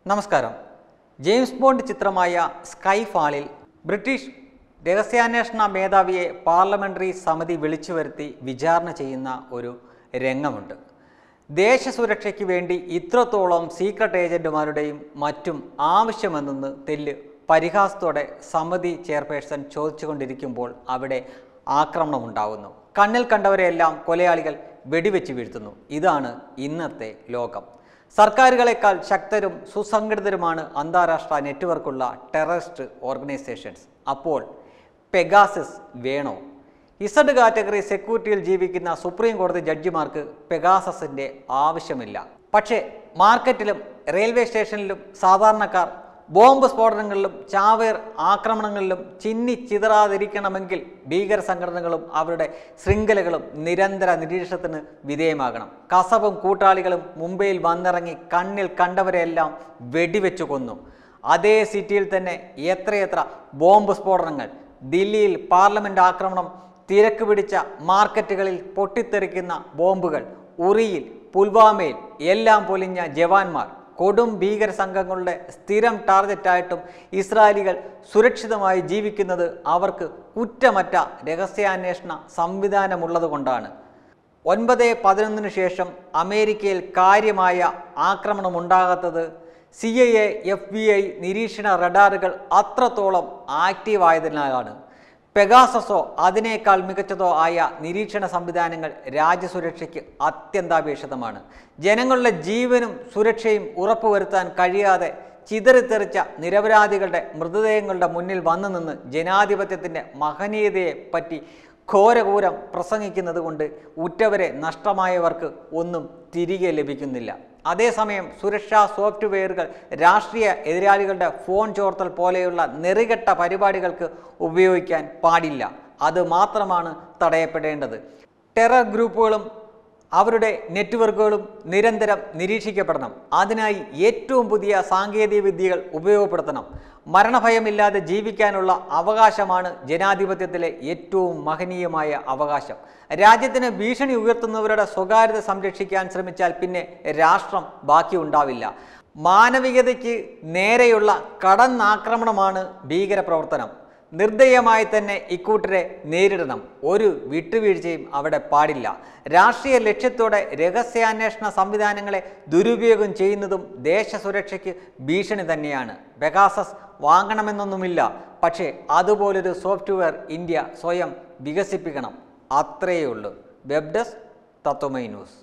നമസ്കാരം James Bond ചിത്രമായ Sky ഫാളിൽ ബ്രിട്ടീഷ് രഹസ്യാന്വേഷണ മേധാവിയെ പാർലമെന്ററി സമിതി വിളിച്ചു വരുത്തി വിചാരണ ചെയ്യുന്ന ഒരു രംഗമുണ്ട് ദേശസുരക്ഷയ്ക്ക് വേണ്ടി ഇത്രത്തോളം സീക്രട്ട് ഏജന്റുമാരുടെയും മറ്റും ആവശ്യമെന്നെന്ന് തെല്ല് പരിഹാസത്തോടെ സമിതി ചെയർപേഴ്സൺ ചോദിച്ചുകൊണ്ടിരിക്കുമ്പോൾ അവിടെ ആക്രമണമുണ്ടാകുന്നു കണ്ണിൽ കണ്ടവരെയെല്ലാം കൊലയാളികൾ വെടിവെച്ച് വീഴ്ത്തുന്നു ഇതാണ് ഇന്നത്തെ ലോകം സർക്കാരുകളെക്കാൾ ശക്തരും സുസംഘടിതരുമാണ് അന്താരാഷ്ട്ര നെറ്റ്വർക്കുള്ള ടെററിസ്റ്റ് ഓർഗനൈസേഷൻസ് അപ്പോൾ പെഗാസിസ് വേണോ ഇസഡ് കാറ്റഗറി സെക്യൂരിറ്റിയിൽ ജീവിക്കുന്ന സുപ്രീം കോടതി ജഡ്ജിമാർക്ക് പെഗാസസിന്റെ ആവശ്യമില്ല പക്ഷേ മാർക്കറ്റിലും റെയിൽവേ സ്റ്റേഷനിലും സാധാരണക്കാർ ബോംബ് സ്ഫോടനങ്ങളിലും ചാവേർ ആക്രമണങ്ങളിലും ചിന്നി ചിതറാതിരിക്കണമെങ്കിൽ ഭീകര സംഘടനകളും അവരുടെ ശൃംഖലകളും നിരന്തര നിരീക്ഷണത്തിന് വിധേയമാകണം കസബും കൂട്ടാളികളും മുംബൈയിൽ വന്നിറങ്ങി കണ്ണിൽ കണ്ടവരെയെല്ലാം വെടിവെച്ചു കൊന്നു അതേ സിറ്റിയിൽ തന്നെ എത്രയെത്ര ബോംബ് സ്ഫോടനങ്ങൾ ദില്ലിയിൽ പാർലമെന്റ് ആക്രമണം തിരക്ക് പിടിച്ച മാർക്കറ്റുകളിൽ പൊട്ടിത്തെറിക്കുന്ന ബോംബുകൾ ഉറിയിൽ പുൽവാമയിൽ എല്ലാം പൊലിഞ്ഞ ജവാന്മാർ കൊടും ഭീകര സംഘങ്ങളുടെ സ്ഥിരം ടാർഗറ്റായിട്ടും ഇസ്രായേലികൾ സുരക്ഷിതമായി ജീവിക്കുന്നത് അവർക്ക് കുറ്റമറ്റ രഹസ്യാന്വേഷണ സംവിധാനമുള്ളതുകൊണ്ടാണ് ഒൻപത് പതിനൊന്നിന് ശേഷം അമേരിക്കയിൽ കാര്യമായ ആക്രമണമുണ്ടാകാത്തത് C I A F B I നിരീക്ഷണ റഡാറുകൾ അത്രത്തോളം ആക്റ്റീവായതിനാലാണ് പെഗാസസോ അതിനേക്കാൾ മികച്ചതോ ആയ നിരീക്ഷണ സംവിധാനങ്ങൾ രാജ്യസുരക്ഷയ്ക്ക് അത്യന്താപേക്ഷിതമാണ് ജനങ്ങളുടെ ജീവനും സുരക്ഷയും ഉറപ്പുവരുത്താൻ കഴിയാതെ ചിതറിത്തെറിച്ച നിരപരാധികളുടെ മൃതദേഹങ്ങളുടെ മുന്നിൽ വന്നു നിന്ന് ജനാധിപത്യത്തിൻ്റെ മഹനീയതയെ പറ്റി ഘോരഘോരം പ്രസംഗിക്കുന്നത് കൊണ്ട് ഉറ്റവരെ നഷ്ടമായവർക്ക് ഒന്നും തിരികെ ലഭിക്കുന്നില്ല അതേസമയം സുരക്ഷാ സോഫ്റ്റ്വെയറുകൾ രാഷ്ട്രീയ എതിരാളികളുടെ ഫോൺ ചോർത്തൽ പോലെയുള്ള നെറികെട്ട പരിപാടികൾക്ക് ഉപയോഗിക്കാൻ പാടില്ല അത് മാത്രമാണ് തടയപ്പെടേണ്ടത് ടെറർ ഗ്രൂപ്പുകളും അവരുടെ നെറ്റ്വർക്കുകളും നിരന്തരം നിരീക്ഷിക്കപ്പെടണം അതിനായി ഏറ്റവും പുതിയ സാങ്കേതിക വിദ്യകൾ ഉപയോഗപ്പെടുത്തണം മരണഭയമില്ലാതെ ജീവിക്കാനുള്ള അവകാശമാണ് ജനാധിപത്യത്തിലെ ഏറ്റവും മഹനീയമായ അവകാശം രാജ്യത്തിന് ഭീഷണി ഉയർത്തുന്നവരുടെ സ്വകാര്യത സംരക്ഷിക്കാൻ ശ്രമിച്ചാൽ പിന്നെ രാഷ്ട്രം ബാക്കിയുണ്ടാവില്ല മാനവികതയ്ക്ക് നേരെയുള്ള കടന്നാക്രമണമാണ് ഭീകരപ്രവർത്തനം നിർദ്ദയമായി തന്നെ ഇക്കൂട്ടരെ നേരിടണം ഒരു വിട്ടുവീഴ്ചയും അവിടെ പാടില്ല രാഷ്ട്രീയ ലക്ഷ്യത്തോടെ രഹസ്യാന്വേഷണ സംവിധാനങ്ങളെ ദുരുപയോഗം ചെയ്യുന്നതും ദേശസുരക്ഷയ്ക്ക് ഭീഷണി തന്നെയാണ് ബെഗാസസ് വാങ്ങണമെന്നൊന്നുമില്ല പക്ഷേ അതുപോലൊരു സോഫ്റ്റ്വെയർ ഇന്ത്യ സ്വയം വികസിപ്പിക്കണം അത്രയേ ഉള്ളൂ വെബ് ഡെസ്ക് തത്വമൈ ന്യൂസ്